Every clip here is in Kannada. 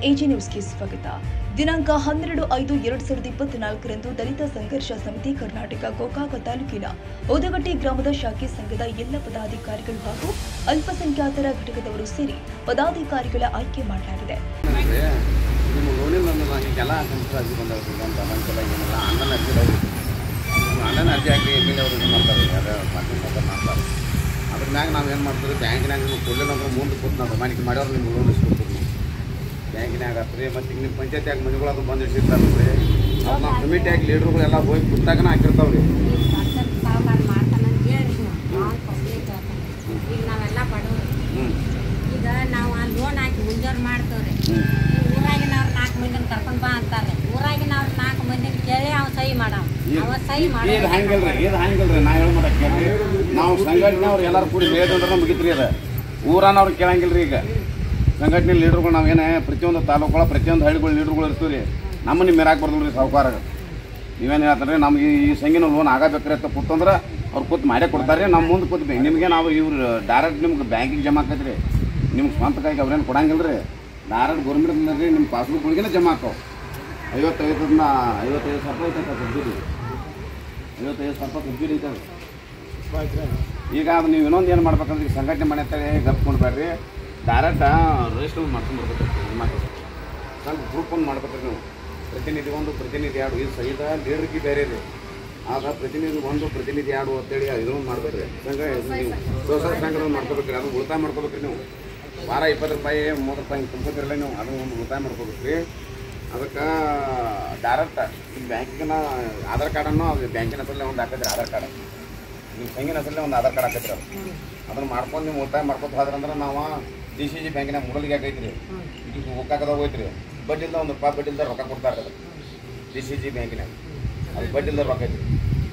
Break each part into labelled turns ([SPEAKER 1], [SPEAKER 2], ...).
[SPEAKER 1] ಎಜಿ ನ್ಯೂಸ್ಗೆ ಸ್ವಾಗತ ದಿನಾಂಕ ಹನ್ನೆರಡು ಐದು ಎರಡ್ ಸಾವಿರದ ಇಪ್ಪತ್ನಾಲ್ಕರಂದು ದಲಿತ ಸಂಘರ್ಷ ಸಮಿತಿ ಕರ್ನಾಟಕ ಗೋಕಾಕ ತಾಲೂಕಿನ ಓದಗಟ್ಟಿ ಗ್ರಾಮದ ಶಾಖೆ ಸಂಘದ ಎಲ್ಲ ಪದಾಧಿಕಾರಿಗಳು ಹಾಗೂ ಅಲ್ಪಸಂಖ್ಯಾತರ ಘಟಕದವರು ಸೇರಿ ಪದಾಧಿಕಾರಿಗಳ ಆಯ್ಕೆ ಮಾಡಲಾಗಿದೆ
[SPEAKER 2] ಅಂದ್ರೆ ನಿಮ್ಮ ಲೋನಿನ ಒಂದು ಹೀಗೆಲ್ಲ ಕಂಪ್ಯೂಟರ್ ಅರ್ಜಿ ಬಂದವ್ರಿಗೆ ಅಂತ ಬಂದಿಲ್ಲ ಏನಿಲ್ಲ ಅಣ್ಣನ ಅರ್ಜಿ ಇದಾವೆ ಅಣ್ಣನ ಅರ್ಜಿ ಹಾಕಿ ಎಮ್ ಎಲ್ ಅವರು ಇದು ಮಾಡ್ತಾರೆ ಅದೇ ಪಾರ್ಟಿ ಮಾಡ್ತಾರೆ ಮಾಡ್ತಾರೆ ಅದ್ರ ಮ್ಯಾಗ ನಾವು ಏನು ಮಾಡ್ತೀವಿ ಬ್ಯಾಂಕಿನಾಗ ನಿಮ್ಗೆ ಕೊಡಲಿಲ್ಲ ಅಂದ್ರೆ ಮುಂದೆ ಕೂತು ನಾವು ಪ್ರಮಾಣಿಕೆ ಮಾಡ್ಯಾವ್ರು ನಿಮ್ಗೆ ಲೋನ್ ಇಸ್ಕೊಡ್ತೀವಿ ನೀವು ಬ್ಯಾಂಕಿನಾಗ ಹತ್ರಿ ಮತ್ತು ಈಗ ನಿಮ್ಮ ಪಂಚಾಯತ್ಯಾಗ ಮನೆಗಳು ಅದು ಬಂದು ಇಟ್ಟಿರ್ತಾರೆ ನೋಡ್ರಿ ಅವ್ರು ನಾವು ಕಮಿಟಿಯಾಗಿ ಲೀಡ್ರುಗಳೆಲ್ಲ ಹೋಗಿ ಪುಸ್ತಕನ ಹಾಕಿರ್ತಾವ್ರಿ
[SPEAKER 3] ಸಾವುಕಾರ ಮಾಡ್ತಾನಂತ ಹೇಳ್ರಿ ನೀವು ಅವ್ನು ಕೊಡ್ಲಿಕ್ಕೆ ಹೇಳ್ತಾನೆ. ಈಗ ನಾವೆಲ್ಲ ಬಡವರು
[SPEAKER 2] ಹ್ಞೂ
[SPEAKER 3] ಈಗ ನಾವು ಆ ಲೋನ್ ಹಾಕಿ ಮುಂಜಾನೆ ಮಾಡ್ತೇವ್ರಿ
[SPEAKER 2] ಹ್ಞೂ
[SPEAKER 3] ಊರಾಗಿನವ್ರು ನಾಲ್ಕು ಮಂದಿನ ಕರ್ಕೊಂಡ್ ಬಾ ಅಂತಾರೆ ಊರಾಗಿನವ್ರು ನಾಲ್ಕು ಮಂದಿನ ಕೇಳಿ ಅವ ಸಹಿ ಮಾಡವ ಅವ ಸಹಿ
[SPEAKER 2] ಇದು
[SPEAKER 3] ಮಾಡ
[SPEAKER 2] ಹಂಗಿಲ್ರಿ ಇದು ಹಂಗಿಲ್ರಿ ನಾ ಹೇಳೋ ಮಾಡಕ್ಕೆ ನಾವು ಸಂಘಟನೆಯವ್ರು ಎಲ್ಲರೂ ಕೂಡಿ ಹೇಳಿದ್ರೆ ಮುಗಿತ್ರಿ ಅದು ಊರನವ್ರು ಕೇಳಂಗಿಲ್ರಿ ಈಗ ಸಂಘಟನೆ ಲೀಡರ್ಗಳು ನಾವು ಏನೇ ಪ್ರತಿಯೊಂದು ತಾಲೂಕುಗಳ ಪ್ರತಿಯೊಂದು ಹಳ್ಳಿಗಳು ಲೀಡರ್ಗಳು ಇರ್ತೀವಿ ರೀ ನಮ್ಮ ನಿಮ್ಮ ಮೆರಾಕ್ ಬರ್ದಲ್ರಿ ರೀ ಸಾವುಕಾರ ನೀವೇನು ಹೇಳ್ತಾರೆ ನಮ್ಗೆ ಈ ಸಂಘಿನ ಲೋನ್ ಆಗಬೇಕ್ರಿ ಅಂತ ಕೂತಂದ್ರೆ ಅವ್ರು ಕೂತ್ ಮಾಡೇ ಕೊಡ್ತಾರೆ ನಮ್ಮ ಮುಂದೆ ಕೂತ್ ನಿಮಗೆ ನಾವು ಇವ್ರು ಡೈರೆಕ್ಟ್ ನಿಮ್ಗೆ ಬ್ಯಾಂಕಿಗೆ ಜಮಾ ಆಕೈತ್ರಿ ನಿಮ್ಗೆ ಸ್ವಂತ ಕೈಗೆ ಅವ್ರೇನು ಕೊಡಂಗಿಲ್ಲ ರೀ ಡೈರೆಕ್ಟ್ ಗೌರ್ಮೆಂಟ್ ರೀ ನಿಮ್ಮ ಪಾಸ್ಬುಕ್ಗಳಿಗೆನೇ ಜಮಾ ಆಕಾವು ಐವತ್ತೈದನ್ನ ಐವತ್ತೈದು ಸಾವಿರ ರೂಪಾಯಿ ಐತೆ ಸಬ್ಸಿಡಿ ಐವತ್ತೈದು ಸಾವಿರ ರೂಪಾಯಿ ಸಬ್ಸಿಡಿ ಐತೆ ಈಗ ಅದು ನೀವು ಇನ್ನೊಂದು ಏನು ಮಾಡ್ಬೇಕಂದ್ರೆ ಈಗ ಸಂಘಟನೆ ಮಾಡಿ ಅಂತೇಳಿ ಗಪ್ಕೊಂಡು ಬೇಡ್ರಿ ಡೈರೆಕ್ಟ್ ರಿಜಿಸ್ಟರ್ ಮಾಡ್ಕೊಂಡ್ಬರ್ಬೇಕು ಸ್ವಲ್ಪ ಗ್ರೂಪ್ ಒಂದು ಮಾಡ್ಬೇಕ್ರಿ ನೀವು ಪ್ರತಿನಿಧಿ ಒಂದು ಪ್ರತಿನಿಧಿ ಎರಡು ಇದು ಸಹಿತ ಲೀಡರ್ಗೆ ಬೇರೆ ರೀ ಆಗ ಪ್ರತಿನಿಧಿ ಒಂದು ಪ್ರತಿನಿಧಿ ಎರಡು ಅಂತೇಳಿ ಇದನ್ನು ಮಾಡ್ಬೇಕ್ರಿ ಸಂಘ ನೀವು ಸ್ವಸಹಾಯ ಸಂಘ ಮಾಡ್ಕೋಬೇಕ್ರಿ ಅದು ಉಳಿತಾಯ ಮಾಡ್ಕೋಬೇಕ್ರಿ ನೀವು ವಾರ ಇಪ್ಪತ್ತು ರೂಪಾಯಿ ಮೂವತ್ತು ರೂಪಾಯಿ ಹಿಂಗೆ ತುಂಬ್ಕೋತಿರಲ್ಲ ನೀವು ಅದನ್ನು ಒಂದು ಉಳಿತಾಯ ಮಾಡ್ಕೋಬೇಕ್ರಿ ಅದಕ್ಕೆ ಡೈರೆಕ್ಟ್ ಈ ಬ್ಯಾಂಕಿನ ಆಧಾರ್ ಕಾರ್ಡನ್ನು ಅದು ಬ್ಯಾಂಕಿನ ಹೆಸರಲ್ಲೇ ಒಂದು ಹಾಕಿದ್ರಿ ಆಧಾರ್ ಕಾರ್ಡ್ ನಿಮ್ಮ ಸಂಘಿನ ಹೆಸರಲ್ಲೇ ಒಂದು ಆಧಾರ್ ಕಾರ್ಡ್ ಹಾಕೈತ್ರಿ ಅದು ಅದನ್ನು ಮಾಡ್ಕೊಂಡು ನೀವು ಉಳಿತಾಯ ಮಾಡ್ಕೊತ ಹೋದ್ರಂದ್ರೆ ನಾವು ಡಿ ಸಿ ಜಿ ಬ್ಯಾಂಕಿನಾಗ ಮೂಡಲಿಗೆ ಹಾಕೈತ್ರಿ ಇದು ಹೋಗಾಕದಾಗ ಹೋಯ್ತ್ರಿ ಬಡ್ಡಿಲ್ದ ಒಂದು ರೂಪಾಯಿ ಬಡ್ಡಿಲ್ದ ರೊಕ್ಕ ಕೊಡ್ತಾರೆ ಅದು ಡಿ ಸಿ ಜಿ ಬ್ಯಾಂಕಿನಾಗ ಅದು ಬಡ್ಡಿಲ್ದ ರೊಕ್ಕ ಐತ್ರಿ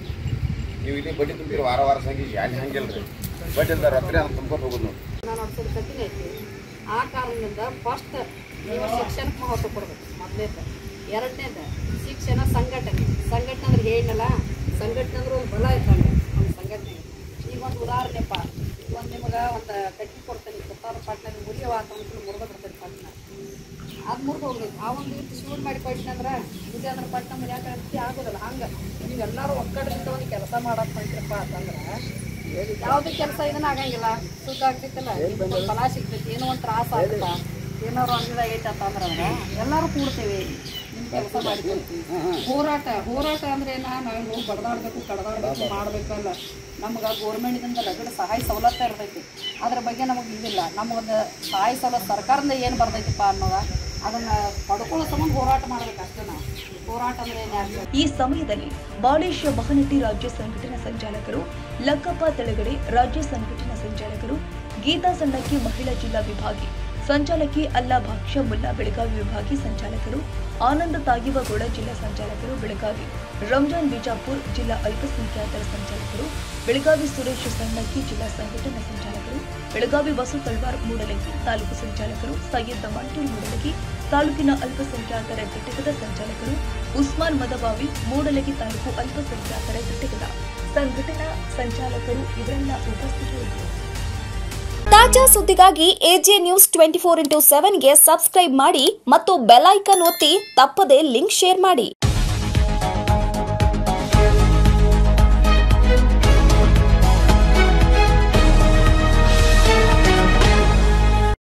[SPEAKER 2] ನೀವು ಇಲ್ಲಿ ಬಡ್ಡಿ ತುಂಬಿರಿ ವಾರ ವಾರ ಸಂಗಿ ಅಲ್ಲಿ ಹಂಗಿಲ್ಲ ರೀ ಬಡ್ಡಿಲ್ದ ರೊಕ್ಕ ರೀ ಅದನ್ನು ತುಂಬ್ಕೊಂಡು ಹೋಗೋದು ನೋಡಿ
[SPEAKER 4] ನಾನು ಅನ್ಸೋದು ಕಠಿಣ ಐತಿ ಆ ಕಾರಣದಿಂದ ಫಸ್ಟ್ ನೀವು ಶಿಕ್ಷಣಕ್ಕೆ ಮಹತ್ವ ಕೊಡ್ಬೇಕು ಮೊದಲೇದು ಎರಡನೇದು ಶಿಕ್ಷಣ ಸಂಘಟನೆ ಸಂಘಟನೆ ಅಂದ್ರೆ ಹೇಳಿನಲ್ಲ ಸಂಘಟನೆ ಅಂದ್ರೆ ಒಂದು ಬಲ ಇದ್ದಂಗೆ ಒಂದು ಸಂಘಟನೆ ಈಗ ಒಂದು ಉದಾಹರಣೆಪ್ಪ ಒಂದು ನಿಮಗೆ ಒಂದು ಕಟ್ಟಿ ಕೊಡ್ತೇನೆ ಕೊತ್ತಾರ ಪಟ್ಟಣ ಮುರಿಯೋ ಅಂತ ಮುರಿದ ಬರ್ತೈತೆ ಪಟ್ಟಣ ಅದು ಮುರಿದು ಹೋಗ್ಬೇಕು ಆ ಒಂದು ರೀತಿ ಶೂರ್ ಮಾಡಿ ಪಟ್ಟಣ ಅಂದ್ರೆ ಮುರಿಯ ಅಂದ್ರೆ ಪಟ್ಟಣ ಮುರಿಯಾಕ ಆಗೋದಿಲ್ಲ ಹಂಗೆ ನೀವೆಲ್ಲರೂ ಒಕ್ಕಡದಿಂದ ಒಂದು ಕೆಲಸ ಮಾಡಕ್ಕೆ ಹೊಂಟ್ರಪ್ಪ ಅಂತಂದ್ರೆ ಯಾವುದೇ ಕೆಲಸ ಇದನ್ನ ಆಗಂಗಿಲ್ಲ ಸುಖ ಆಗ್ತೈತಲ್ಲ ನಿಮ್ಗೊಂದ್ ಫಲ ಸಿಗ್ತೈತಿ ಏನೋ ಒಂದು ತ್ರಾಸ ಆಗುತ್ತಾ ಏನಾರು ಅನ್ಯದ ಐತೆ ಅಂತಂದ್ರೆ ಎಲ್ಲರೂ ಕೂಡ್ತೇವೆ ನಿಮ್ಮ ಕೆಲಸ ಮಾಡ್ಕೊಳ್ತೀವಿ ಹೋರಾಟ ಹೋರಾಟ ಅಂದ್ರೆ ಏನ ನಾವು ಹೋಗಿ ಬಡದಾಡ್ಬೇಕು ಕಡದಾಡ್ಬೇಕು ಮಾಡ್ಬೇಕಲ್ಲ ನಮ್ಗೆ ಗೋರ್ಮೆಂಟಿಂದ ರಗಡ ಸಹಾಯ ಸವಲತ್ತು ಇರ್ತೈತಿ ಅದ್ರ ಬಗ್ಗೆ ನಮಗೆ ಇದಿಲ್ಲ ನಮಗೊಂದು ಸಹಾಯ ಸವಲತ್ತು ಸರ್ಕಾರದಿಂದ ಏನು ಬರ್ತೈತಿಪ್ಪ ಅನ್ನೋದ ಅದನ್ನ ಪಡ್ಕೊಳ್ಳೋ ಸಂಬಂಧ ಹೋರಾಟ ಮಾಡ್ಬೇಕು ಅಷ್ಟೇ ನಾವು ಹೋರಾಟ ಅಂದ್ರೆ ಏನು ಯಾರು
[SPEAKER 1] ಈ ಸಮಯದಲ್ಲಿ ಬಾಳೇಶ ಮಹನಟಿ ರಾಜ್ಯ ಸಂಘಟನಾ ಸಂಚಾಲಕರು ಲಕ್ಕಪ್ಪ ತೆಳಗಡೆ ರಾಜ್ಯ ಸಂಘಟನಾ ಸಂಚಾಲಕರು ಗೀತಾ ಸಣ್ಣಕ್ಕಿ ಮಹಿಳಾ ಜಿಲ್ಲಾ ವಿಭಾಗಿ ಸಂಚಾಲಕಿ ಅಲ್ಲಾ ಭಾಕ್ಷ ಮುಲ್ಲಾ ಬೆಳಗಾವಿ ವಿಭಾಗಿ ಸಂಚಾಲಕರು ಆನಂದ ತಾಗಿವಗೌಡ ಜಿಲ್ಲಾ ಸಂಚಾಲಕರು ಬೆಳಗಾವಿ ರಂಜಾನ್ ಬಿಜಾಪುರ್ ಜಿಲ್ಲಾ ಅಲ್ಪಸಂಖ್ಯಾತರ ಸಂಚಾಲಕರು ಬೆಳಗಾವಿ ಸುರೇಶ್ ಸಣ್ಣಕ್ಕಿ ಜಿಲ್ಲಾ ಸಂಘಟನಾ ಸಂಚಾಲಕರು ಬೆಳಗಾವಿ ವಸು ತಳ್ವಾರ್ ಮೂಡಲಗಿ ತಾಲೂಕು ಸಂಚಾಲಕರು ಸೈಯದ್ ಮಂಟೂರ್ ಮೂಡಲಗಿ ತಾಲೂಕಿನ ಅಲ್ಪಸಂಖ್ಯಾತರ ಘಟಕದ ಸಂಚಾಲಕರು ಉಸ್ಮಾನ್ ಮದಬಾವಿ ಮೂಡಲಗಿ ತಾಲೂಕು ಅಲ್ಪಸಂಖ್ಯಾತರ ಘಟಕದ ಸಂಘಟನಾ ಸಂಚಾಲಕರು ಇವರೆಲ್ಲ ಉಪಸ್ಥಿತರಿದ್ದರು
[SPEAKER 5] ತಾಜಾ ಸುದ್ದಿಗಾಗಿ AJ news twenty four into ಸೆವೆನ್ಗೆ ಸಬ್ಸ್ಕ್ರೈಬ್ ಮಾಡಿ ಮತ್ತು ಬೆಲ್ ಐಕನ್ ಒತ್ತಿ ತಪ್ಪದೇ ಲಿಂಕ್ ಶೇರ್ ಮಾಡಿ